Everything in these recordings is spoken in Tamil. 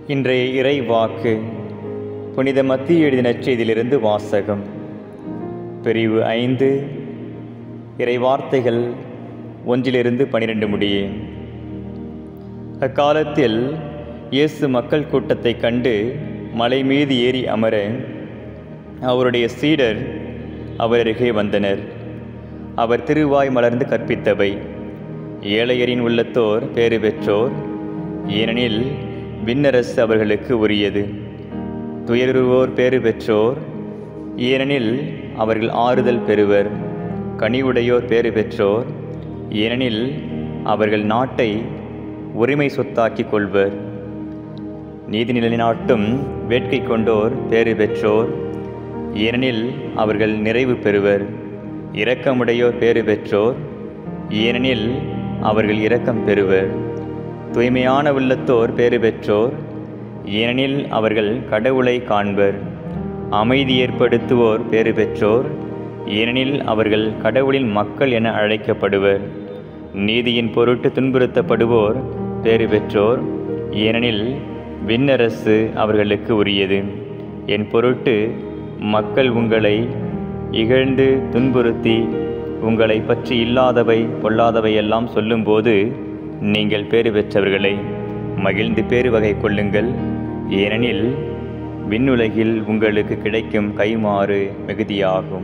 இன்றைய இறை வாக்கு புனித மத்திய எழுதின நற்செய்தியிலிருந்து வாசகம் பிரிவு ஐந்து இறை வார்த்தைகள் ஒன்றிலிருந்து பனிரெண்டு முடியே அக்காலத்தில் இயேசு மக்கள் கூட்டத்தைக் கண்டு மலை மீது ஏறி அமர அவருடைய சீடர் அவர் அருகே வந்தனர் அவர் திருவாய் மலர்ந்து கற்பித்தவை ஏழையரின் உள்ளத்தோர் பேறு பெற்றோர் ஏனெனில் விண்ணரசு அவர்களுக்கு உரியது துயருவோர் பேறு பெற்றோர் ஏனெனில் அவர்கள் ஆறுதல் பெறுவர் கனிவுடையோர் பேறு பெற்றோர் ஏனெனில் அவர்கள் நாட்டை உரிமை சொத்தாக்கிக் கொள்வர் நீதி நிலைநாட்டும் வேட்கை கொண்டோர் பேறு பெற்றோர் ஏனெனில் அவர்கள் நிறைவு பெறுவர் இரக்கமுடையோர் பேறு பெற்றோர் ஏனெனில் அவர்கள் இரக்கம் பெறுவர் தூய்மையான உள்ளத்தோர் பேறு பெற்றோர் ஏனெனில் அவர்கள் கடவுளை காண்பர் அமைதி ஏற்படுத்துவோர் பேறு பெற்றோர் ஏனெனில் அவர்கள் கடவுளின் மக்கள் என அழைக்கப்படுவர் நீதியின் பொருட்டு துன்புறுத்தப்படுவோர் பேறு பெற்றோர் ஏனெனில் விண்ணரசு அவர்களுக்கு உரியது என் பொருட்டு மக்கள் உங்களை இகழ்ந்து துன்புறுத்தி உங்களை பற்றி இல்லாதவை பொல்லாதவை எல்லாம் சொல்லும்போது நீங்கள் பேறு பெற்றவர்களை மகிழ்ந்து பேறு வகை கொள்ளுங்கள் ஏனெனில் விண்ணுலகில் உங்களுக்கு கிடைக்கும் கைமாறு மிகுதியாகும்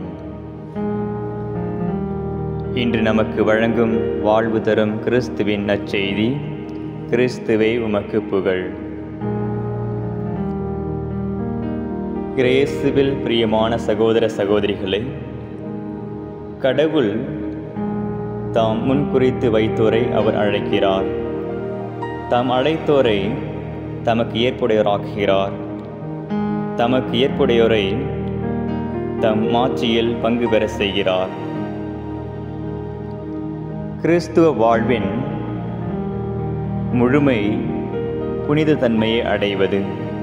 இன்று நமக்கு வழங்கும் வாழ்வு தரும் கிறிஸ்துவின் நற்செய்தி கிறிஸ்துவை உமக்கு புகழ் கிரேசுவில் பிரியமான சகோதர சகோதரிகளை கடவுள் தாம் முன்குறித்து வைத்தோரை அவர் அழைக்கிறார் தாம் அழைத்தோரை தமக்கு ஏற்புடையோராக்குகிறார் தமக்கு ஏற்புடையோரை தம் மாட்சியில் பங்கு பெற செய்கிறார் கிறிஸ்துவ வாழ்வின் முழுமை புனித தன்மையை அடைவது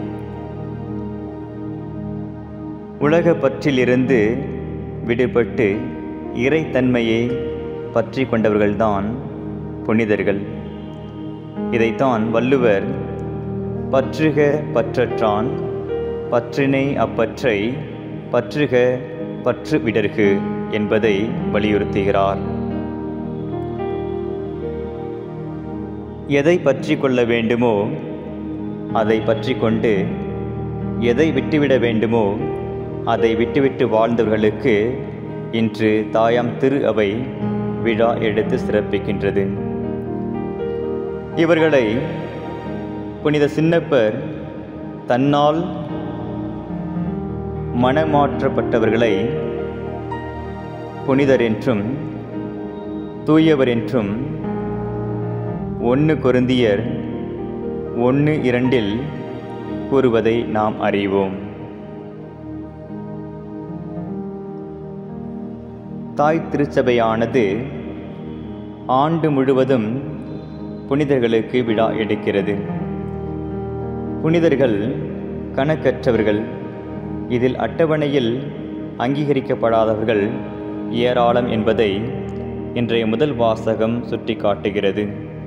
உலக பற்றிலிருந்து விடுபட்டு இறைத்தன்மையை பற்றி கொண்டவர்கள்தான் புனிதர்கள் இதைத்தான் வள்ளுவர் பற்றுக பற்றற்றான் பற்றினை அப்பற்றை பற்றுக பற்று விடர்கு என்பதை வலியுறுத்துகிறார் எதை பற்றி கொள்ள வேண்டுமோ அதை பற்றி கொண்டு எதை விட்டுவிட வேண்டுமோ அதை விட்டுவிட்டு வாழ்ந்தவர்களுக்கு இன்று தாயாம் திரு அவை விழா எடுத்து சிறப்பிக்கின்றது இவர்களை புனித சின்னப்பர் தன்னால் மனமாற்றப்பட்டவர்களை புனிதர் என்றும் தூயவர் என்றும் ஒன்று கொருந்தியர் ஒன்று இரண்டில் கூறுவதை நாம் அறிவோம் தாய் திருச்சபையானது ஆண்டு முழுவதும் புனிதர்களுக்கு விழா எடுக்கிறது புனிதர்கள் கணக்கற்றவர்கள் இதில் அட்டவணையில் அங்கீகரிக்கப்படாதவர்கள் ஏராளம் என்பதை இன்றைய முதல் வாசகம் சுட்டிக்காட்டுகிறது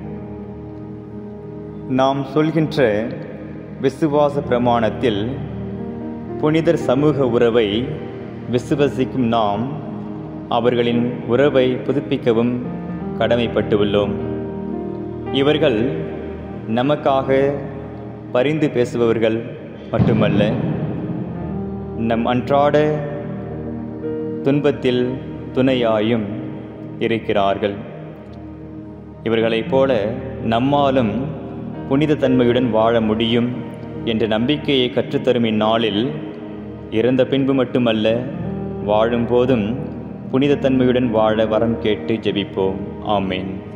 நாம் சொல்கின்ற விசுவாச பிரமாணத்தில் புனிதர் சமூக உறவை விசுவசிக்கும் நாம் அவர்களின் உறவை புதுப்பிக்கவும் கடமைப்பட்டுள்ளோம் இவர்கள் நமக்காக பரிந்து பேசுபவர்கள் மட்டுமல்ல நம் அன்றாட துன்பத்தில் துணையாயும் இருக்கிறார்கள் இவர்களைப் போல நம்மாலும் புனித தன்மையுடன் வாழ முடியும் என்ற நம்பிக்கையை கற்றுத்தரும் இந்நாளில் இறந்த பின்பு மட்டுமல்ல வாழும் போதும் புனித தன்மையுடன் வாழ வரம் கேட்டு ஜெபிப்போம் ஆமேன்